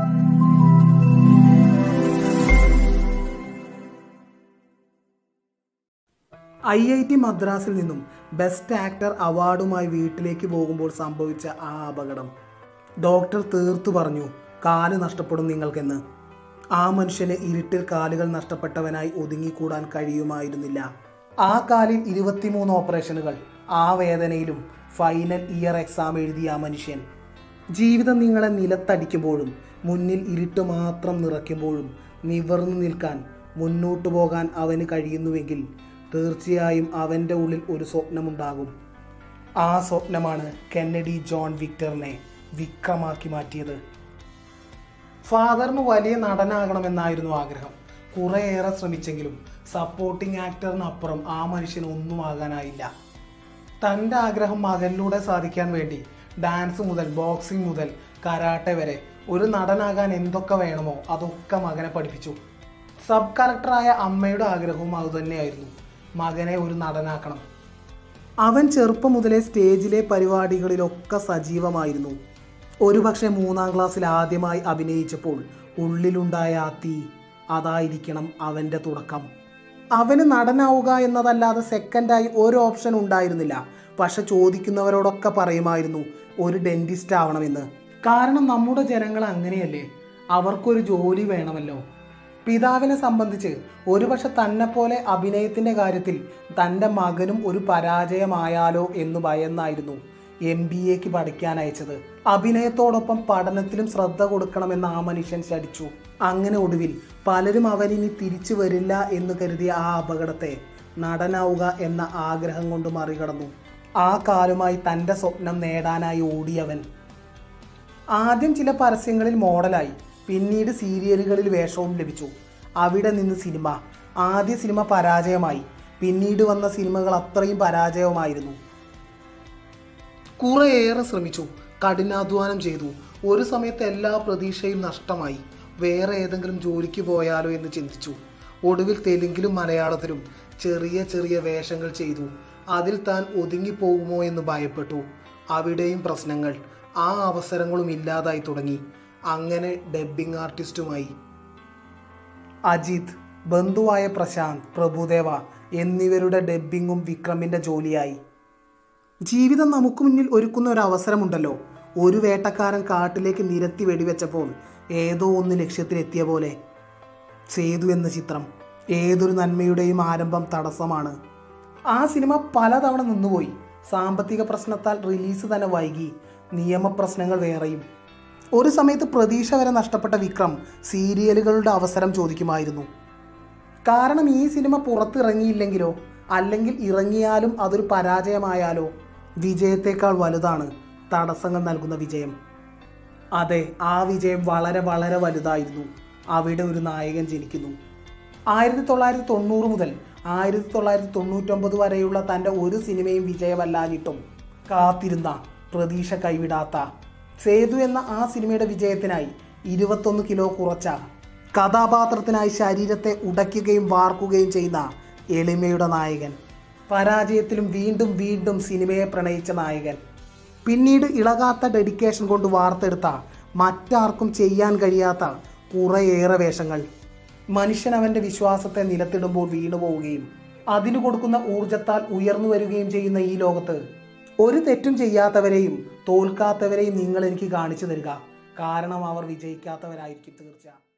I I T മദ്രാസിൽ നിന്നും best actor അവാർഡുമായി വീട്ടിലേക്ക് പോകുമ്പോൾ സംഭവിച്ച ആ അപകടം ഡോക്ടർ തീർത്തു പറഞ്ഞു കാല് നഷ്ടപ്പെടും നിങ്ങൾക്കെന്ന് ആ മനുഷ്യന് ഇരുട്ടിൽ കാലുകൾ നഷ്ടപ്പെട്ടവനായി ഒതുങ്ങിക്കൂടാൻ കഴിയുമായിരുന്നില്ല ആ കാലിൽ ഇരുപത്തിമൂന്ന് ഓപ്പറേഷനുകൾ ആ വേദനയിലും ഫൈനൽ ഇയർ എക്സാം എഴുതിയ ആ മനുഷ്യൻ ജീവിതം നിങ്ങളെ നിലത്തടിക്കുമ്പോഴും മുന്നിൽ ഇരുട്ട് മാത്രം നിറയ്ക്കുമ്പോഴും നിവർന്നു നിൽക്കാൻ മുന്നോട്ടു പോകാൻ അവന് കഴിയുന്നുവെങ്കിൽ തീർച്ചയായും അവൻ്റെ ഉള്ളിൽ ഒരു സ്വപ്നമുണ്ടാകും ആ സ്വപ്നമാണ് കെന്നഡി ജോൺ വിക്ടറിനെ വിക്രമാക്കി മാറ്റിയത് ഫാദറിന് വലിയ നടനാകണമെന്നായിരുന്നു ആഗ്രഹം കുറേയേറെ ശ്രമിച്ചെങ്കിലും സപ്പോർട്ടിംഗ് ആക്ടറിനപ്പുറം ആ മനുഷ്യന് ഒന്നും ആകാനായില്ല തൻ്റെ ആഗ്രഹം മകനിലൂടെ സാധിക്കാൻ വേണ്ടി ഡാൻസ് മുതൽ ബോക്സിംഗ് മുതൽ കരാട്ടെ വരെ ഒരു നടനാകാൻ എന്തൊക്കെ വേണമോ അതൊക്കെ മകനെ പഠിപ്പിച്ചു സബ് കറക്ടറായ അമ്മയുടെ ആഗ്രഹവും അതുതന്നെയായിരുന്നു മകനെ ഒരു നടനാക്കണം അവൻ ചെറുപ്പം മുതലേ സ്റ്റേജിലെ പരിപാടികളിലൊക്കെ സജീവമായിരുന്നു ഒരുപക്ഷെ മൂന്നാം ക്ലാസ്സിൽ ആദ്യമായി അഭിനയിച്ചപ്പോൾ ഉള്ളിലുണ്ടായ ആ തീ അതായിരിക്കണം അവൻ്റെ തുടക്കം അവന് നടനാവുക എന്നതല്ലാതെ സെക്കൻഡായി ഒരു ഓപ്ഷൻ ഉണ്ടായിരുന്നില്ല പക്ഷെ ചോദിക്കുന്നവരോടൊക്കെ പറയുമായിരുന്നു ഒരു ഡെന്റിസ്റ്റ് ആവണമെന്ന് കാരണം നമ്മുടെ ജനങ്ങൾ അങ്ങനെയല്ലേ അവർക്കൊരു ജോലി വേണമല്ലോ പിതാവിനെ സംബന്ധിച്ച് ഒരുപക്ഷെ തന്നെ പോലെ അഭിനയത്തിന്റെ കാര്യത്തിൽ തൻ്റെ മകനും ഒരു പരാജയമായാലോ എന്ന് ഭയന്നായിരുന്നു എം ബി എക്ക് പഠിക്കാൻ അയച്ചത് അഭിനയത്തോടൊപ്പം പഠനത്തിലും ശ്രദ്ധ കൊടുക്കണമെന്ന് ആ മനുഷ്യൻ ശടിച്ചു അങ്ങനെ ഒടുവിൽ പലരും അവനിനി തിരിച്ചു വരില്ല എന്ന് കരുതിയ ആ അപകടത്തെ നടനാവുക എന്ന ആഗ്രഹം കൊണ്ട് മറികടന്നു ആ കാലുമായി തൻ്റെ സ്വപ്നം നേടാനായി ഓടിയവൻ ആദ്യം ചില പരസ്യങ്ങളിൽ മോഡലായി പിന്നീട് സീരിയലുകളിൽ വേഷവും ലഭിച്ചു അവിടെ നിന്ന് സിനിമ ആദ്യ സിനിമ പരാജയമായി പിന്നീട് വന്ന സിനിമകൾ അത്രയും പരാജയമായിരുന്നു കുറേയേറെ ശ്രമിച്ചു കഠിനാധ്വാനം ചെയ്തു ഒരു സമയത്ത് എല്ലാ പ്രതീക്ഷയും നഷ്ടമായി വേറെ ഏതെങ്കിലും ജോലിക്ക് പോയാലോ എന്ന് ചിന്തിച്ചു ഒടുവിൽ തെലുങ്കിലും മലയാളത്തിലും ചെറിയ ചെറിയ വേഷങ്ങൾ ചെയ്തു അതിൽ താൻ ഒതുങ്ങിപ്പോകുമോ എന്ന് ഭയപ്പെട്ടു അവിടെയും പ്രശ്നങ്ങൾ ആ അവസരങ്ങളും ഇല്ലാതായി തുടങ്ങി അങ്ങനെ ഡബ്ബിംഗ് ആർട്ടിസ്റ്റുമായി അജിത് ബന്ധുവായ പ്രശാന്ത് പ്രഭുദേവ എന്നിവരുടെ ഡബ്ബിങ്ങും വിക്രമിൻ്റെ ജോലിയായി ജീവിതം നമുക്ക് മുന്നിൽ ഒരുക്കുന്ന ഒരു അവസരമുണ്ടല്ലോ ഒരു വേട്ടക്കാരൻ കാട്ടിലേക്ക് നിരത്തി വെടിവെച്ചപ്പോൾ ഏതോ ഒന്ന് ലക്ഷ്യത്തിലെത്തിയ പോലെ സേതു എന്ന ചിത്രം ഏതൊരു നന്മയുടെയും ആരംഭം തടസ്സമാണ് ആ സിനിമ പലതവണ നിന്നുപോയി സാമ്പത്തിക പ്രശ്നത്താൽ റിലീസ് തന്നെ വൈകി നിയമപ്രശ്നങ്ങൾ വേറെയും ഒരു സമയത്ത് പ്രതീക്ഷ വരെ നഷ്ടപ്പെട്ട വിക്രം സീരിയലുകളുടെ അവസരം ചോദിക്കുമായിരുന്നു കാരണം ഈ സിനിമ പുറത്തിറങ്ങിയില്ലെങ്കിലോ അല്ലെങ്കിൽ ഇറങ്ങിയാലും അതൊരു പരാജയമായാലോ വിജയത്തേക്കാൾ വലുതാണ് തടസ്സങ്ങൾ നൽകുന്ന വിജയം അതെ ആ വിജയം വളരെ വളരെ വലുതായിരുന്നു അവിടെ ഒരു നായകൻ ജനിക്കുന്നു ആയിരത്തി തൊള്ളായിരത്തി തൊണ്ണൂറ് മുതൽ ആയിരത്തി തൊള്ളായിരത്തി തൊണ്ണൂറ്റൊമ്പത് വരെയുള്ള തൻ്റെ ഒരു സിനിമയും വിജയമല്ലാഞ്ഞിട്ടും കാത്തിരുന്ന പ്രതീക്ഷ കൈവിടാത്ത സേതു എന്ന ആ സിനിമയുടെ വിജയത്തിനായി ഇരുപത്തൊന്ന് കിലോ കുറച്ച കഥാപാത്രത്തിനായി ശരീരത്തെ ഉടയ്ക്കുകയും വാർക്കുകയും ചെയ്യുന്ന എളിമയുടെ നായകൻ പരാജയത്തിലും വീണ്ടും വീണ്ടും സിനിമയെ പ്രണയിച്ച നായകൻ പിന്നീട് ഇളകാത്ത ഡെഡിക്കേഷൻ കൊണ്ട് വാർത്തെടുത്ത മറ്റാർക്കും ചെയ്യാൻ കഴിയാത്ത കുറേയേറെ വേഷങ്ങൾ മനുഷ്യൻ അവൻ്റെ വിശ്വാസത്തെ നിലത്തിടുമ്പോൾ വീണുപോവുകയും അതിനു കൊടുക്കുന്ന ഊർജത്താൽ ഉയർന്നു വരികയും ചെയ്യുന്ന ഈ ലോകത്ത് ഒരു തെറ്റും ചെയ്യാത്തവരെയും തോൽക്കാത്തവരെയും നിങ്ങൾ എനിക്ക് കാണിച്ചു തരിക കാരണം അവർ വിജയിക്കാത്തവരായിരിക്കും തീർച്ച